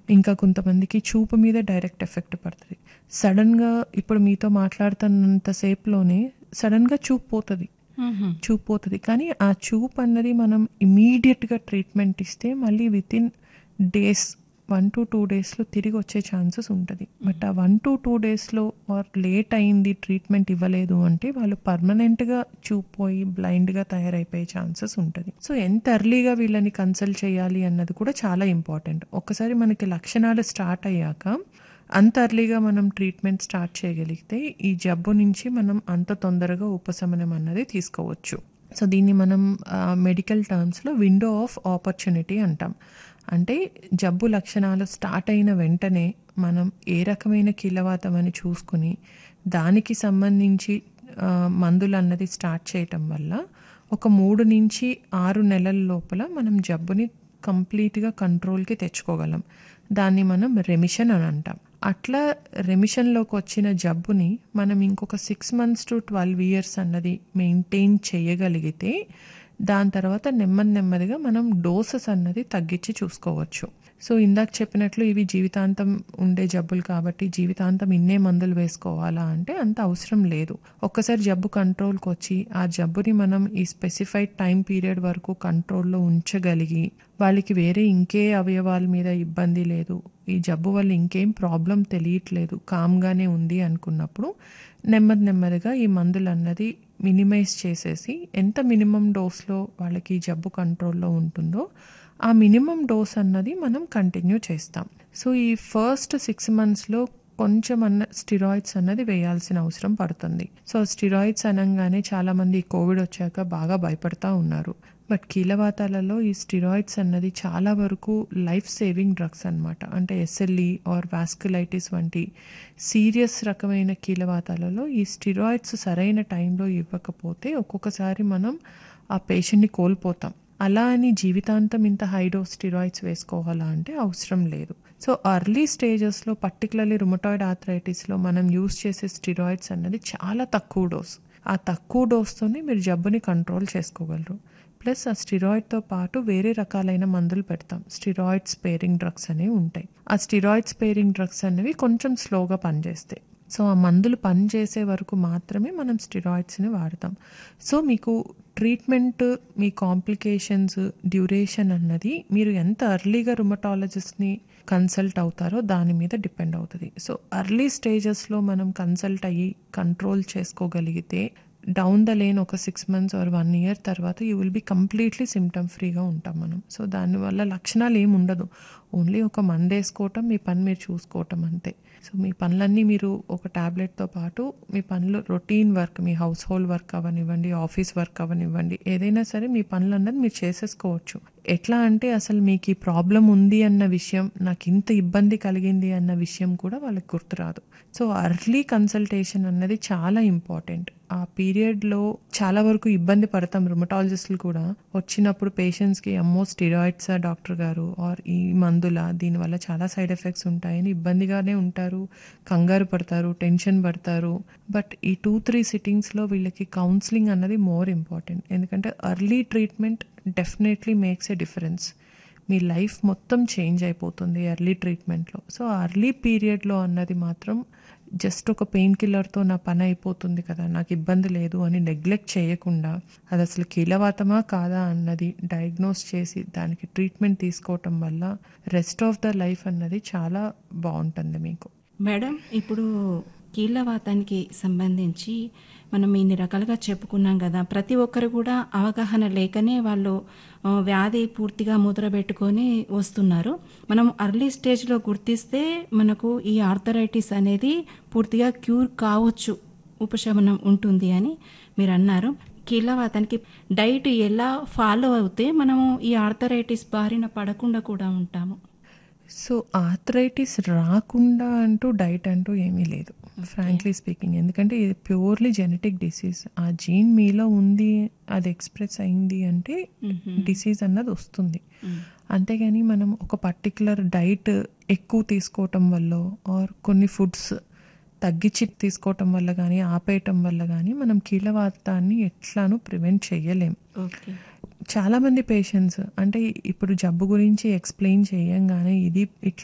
ఇంకా కొంతమందికి చూపు మీద డైరెక్ట్ ఎఫెక్ట్ పడుతుంది సడన్గా ఇప్పుడు మీతో మాట్లాడుతున్నంతసేపులోనే సడన్గా చూపు పోతుంది చూపు పోతుంది కానీ ఆ చూపు అన్నది మనం ఇమీడియట్గా ట్రీట్మెంట్ ఇస్తే మళ్ళీ within days one to two డేస్లో తిరిగి వచ్చే ఛాన్సెస్ ఉంటుంది బట్ ఆ వన్ టు టూ డేస్లో ఆర్ లేట్ అయింది ట్రీట్మెంట్ ఇవ్వలేదు అంటే వాళ్ళు పర్మనెంట్గా చూపోయి బ్లైండ్గా తయారైపోయే ఛాన్సెస్ ఉంటుంది సో ఎంత ఎర్లీగా వీళ్ళని కన్సల్ట్ చేయాలి అన్నది కూడా చాలా ఇంపార్టెంట్ ఒకసారి మనకి లక్షణాలు స్టార్ట్ అయ్యాక అంత ఎర్లీగా మనం ట్రీట్మెంట్ స్టార్ట్ చేయగలిగితే ఈ జబ్బు నుంచి మనం అంత తొందరగా ఉపశమనం అన్నది తీసుకోవచ్చు సో దీన్ని మనం మెడికల్ టర్మ్స్లో విండో ఆఫ్ ఆపర్చునిటీ అంటాం అంటే జబ్బు లక్షణాలు స్టార్ట్ అయిన వెంటనే మనం ఏ రకమైన కీలవాతం అని చూసుకుని దానికి సంబంధించి ఆ, మందులు అన్నది స్టార్ట్ చేయటం వల్ల ఒక మూడు నుంచి ఆరు నెలల లోపల మనం జబ్బుని కంప్లీట్గా కంట్రోల్కి తెచ్చుకోగలం దాన్ని మనం రెమిషన్ అని అంటాం అట్లా రెమిషన్లోకి వచ్చిన జబ్బుని మనం ఇంకొక six months to twelve years అన్నది మెయింటైన్ చేయగలిగితే దాని తర్వాత నెమ్మది నెమ్మదిగా మనం డోసెస్ అన్నది తగ్గించి చూసుకోవచ్చు సో ఇందాక చెప్పినట్లు ఇవి జీవితాంతం ఉండే జబ్బులు కాబట్టి జీవితాంతం ఇన్నే మందులు వేసుకోవాలా అంటే అంత అవసరం లేదు ఒక్కసారి జబ్బు కంట్రోల్కి వచ్చి ఆ జబ్బుని మనం ఈ స్పెసిఫైడ్ టైం పీరియడ్ వరకు కంట్రోల్లో ఉంచగలిగి వాళ్ళకి వేరే ఇంకే అవయవాల మీద ఇబ్బంది లేదు ఈ జబ్బు వల్ల ఇంకేం ప్రాబ్లం తెలియట్లేదు కామ్గానే ఉంది అనుకున్నప్పుడు నెమ్మది నెమ్మదిగా ఈ మందులు అన్నది మినిమైజ్ చేసేసి ఎంత మినిమం డోస్లో వాళ్ళకి ఈ జబ్బు కంట్రోల్లో ఉంటుందో ఆ మినిమం డోస్ అన్నది మనం కంటిన్యూ చేస్తాం సో ఈ ఫస్ట్ సిక్స్ మంత్స్లో కొంచెం అన్న స్టిరాయిడ్స్ అన్నది వేయాల్సిన అవసరం పడుతుంది సో స్టిరాయిడ్స్ అనగానే చాలామంది కోవిడ్ వచ్చాక బాగా భయపడతా ఉన్నారు బట్ కీలవాతాలలో ఈ స్టిరాయిడ్స్ అన్నది చాలా వరకు లైఫ్ సేవింగ్ డ్రగ్స్ అన్నమాట అంటే ఎస్ఎల్ఈ ఆర్ వాస్కులైటిస్ వంటి సీరియస్ రకమైన కీలవాతాలలో ఈ స్టిరాయిడ్స్ సరైన టైంలో ఇవ్వకపోతే ఒక్కొక్కసారి మనం ఆ పేషెంట్ని కోల్పోతాం అలా అని జీవితాంతం ఇంత హై డోస్ స్టిరాయిడ్స్ వేసుకోవాలా అంటే అవసరం లేదు సో అర్లీ స్టేజెస్లో పర్టికులర్లీ రుమటాయిడ్ ఆథరైటిస్లో మనం యూస్ చేసే స్టిరాయిడ్స్ అన్నది చాలా తక్కువ డోస్ ఆ తక్కువ డోస్తోనే మీరు జబ్బుని కంట్రోల్ చేసుకోగలరు ప్లస్ ఆ స్టిరాయిడ్తో పాటు వేరే రకాలైన మందులు పెడతాం స్టిరాయిడ్ స్పేరింగ్ డ్రగ్స్ అనేవి ఉంటాయి ఆ స్టిరాయిడ్ స్పేరింగ్ డ్రగ్స్ అనేవి కొంచెం స్లోగా పనిచేస్తాయి సో ఆ మందులు పనిచేసే వరకు మాత్రమే మనం స్టిరాయిడ్స్ని వాడతాం సో మీకు ట్రీట్మెంట్ మీ కాంప్లికేషన్స్ డ్యూరేషన్ అన్నది మీరు ఎంత అర్లీగా రుమటాలజిస్ట్ని కన్సల్ట్ అవుతారో దాని మీద డిపెండ్ అవుతుంది సో అర్లీ స్టేజెస్లో మనం కన్సల్ట్ అయ్యి కంట్రోల్ చేసుకోగలిగితే డౌన్ ద లేన్ ఒక six months or one year తర్వాత you will be completely symptom ఫ్రీగా ఉంటాం మనం సో దానివల్ల లక్షణాలు ఏమి ఉండదు ఓన్లీ ఒక మందు వేసుకోవటం మీ పని మీరు చూసుకోవటం అంతే సో మీ పనులన్నీ మీరు ఒక ట్యాబ్లెట్తో పాటు మీ పనులు రొటీన్ వర్క్ మీ హౌస్ హోల్డ్ వర్క్ అవనివ్వండి ఆఫీస్ వర్క్ అవనివ్వండి ఏదైనా సరే మీ పనులన్నది మీరు చేసేసుకోవచ్చు ఎట్లా అంటే అసలు మీకు ఈ ప్రాబ్లం ఉంది అన్న విషయం నాకు ఇంత ఇబ్బంది కలిగింది అన్న విషయం కూడా వాళ్ళకి గుర్తురాదు సో అర్లీ కన్సల్టేషన్ అన్నది చాలా ఇంపార్టెంట్ ఆ పీరియడ్లో చాలా వరకు ఇబ్బంది పడతాం రుమటాలజిస్టులు కూడా వచ్చినప్పుడు పేషెంట్స్కి అమ్మో స్టిరాయిడ్స్ డాక్టర్ గారు ఆర్ ఈ మందుల దీనివల్ల చాలా సైడ్ ఎఫెక్ట్స్ ఉంటాయని ఇబ్బందిగానే ఉంటారు కంగారు పడతారు టెన్షన్ పడతారు బట్ ఈ టూ త్రీ సిట్టింగ్స్లో వీళ్ళకి కౌన్సిలింగ్ అన్నది మోర్ ఇంపార్టెంట్ ఎందుకంటే early treatment definitely makes a difference మీ లైఫ్ మొత్తం చేంజ్ అయిపోతుంది ఎర్లీ ట్రీట్మెంట్లో సో అర్లీ పీరియడ్లో అన్నది మాత్రం జస్ట్ ఒక పెయిన్ కిల్లర్తో నా పని అయిపోతుంది కదా నాకు ఇబ్బంది లేదు అని నెగ్లెక్ట్ చేయకుండా అది అసలు కీలవాతమా కాదా అన్నది డయాగ్నోస్ చేసి దానికి ట్రీట్మెంట్ తీసుకోవటం వల్ల రెస్ట్ ఆఫ్ ద లైఫ్ అన్నది చాలా బాగుంటుంది మీకు మేడం ఇప్పుడు కీళ్ళవాతానికి సంబంధించి మనం ఇన్ని రకాలుగా చెప్పుకున్నాం కదా ప్రతి ఒక్కరు కూడా అవగాహన లేకనే వాళ్ళు ఆ, వ్యాధి పూర్తిగా ముద్రబెట్టుకొని వస్తున్నారు మనం అర్లీ స్టేజ్లో గుర్తిస్తే మనకు ఈ ఆర్థరైటిస్ అనేది పూర్తిగా క్యూర్ కావచ్చు ఉపశమనం ఉంటుంది అని మీరు అన్నారు కీళ్ళవాతానికి డైట్ ఎలా ఫాలో అవుతే మనము ఈ ఆర్థరైటిస్ బారిన పడకుండా కూడా ఉంటాము సో ఆథరైటిస్ రాకుండా అంటూ డైట్ అంటూ ఏమీ లేదు ఫ్రాంక్లీ స్పీకింగ్ ఎందుకంటే ఇది ప్యూర్లీ జెనెటిక్ డిసీజ్ ఆ జీన్ మీలో ఉంది అది ఎక్స్ప్రెస్ అయింది అంటే డిసీజ్ అన్నది వస్తుంది అంతేగాని మనం ఒక పర్టికులర్ డైట్ ఎక్కువ తీసుకోవటం వల్ల ఆర్ కొన్ని ఫుడ్స్ తగ్గించి తీసుకోవటం వల్ల కానీ ఆపేయటం వల్ల కానీ మనం కీలవాతాన్ని ఎట్లానూ ప్రివెంట్ చేయలేం ఓకే చాలామంది పేషెంట్స్ అంటే ఇప్పుడు జబ్బు గురించి ఎక్స్ప్లెయిన్ చేయంగానే ఇది ఇట్లా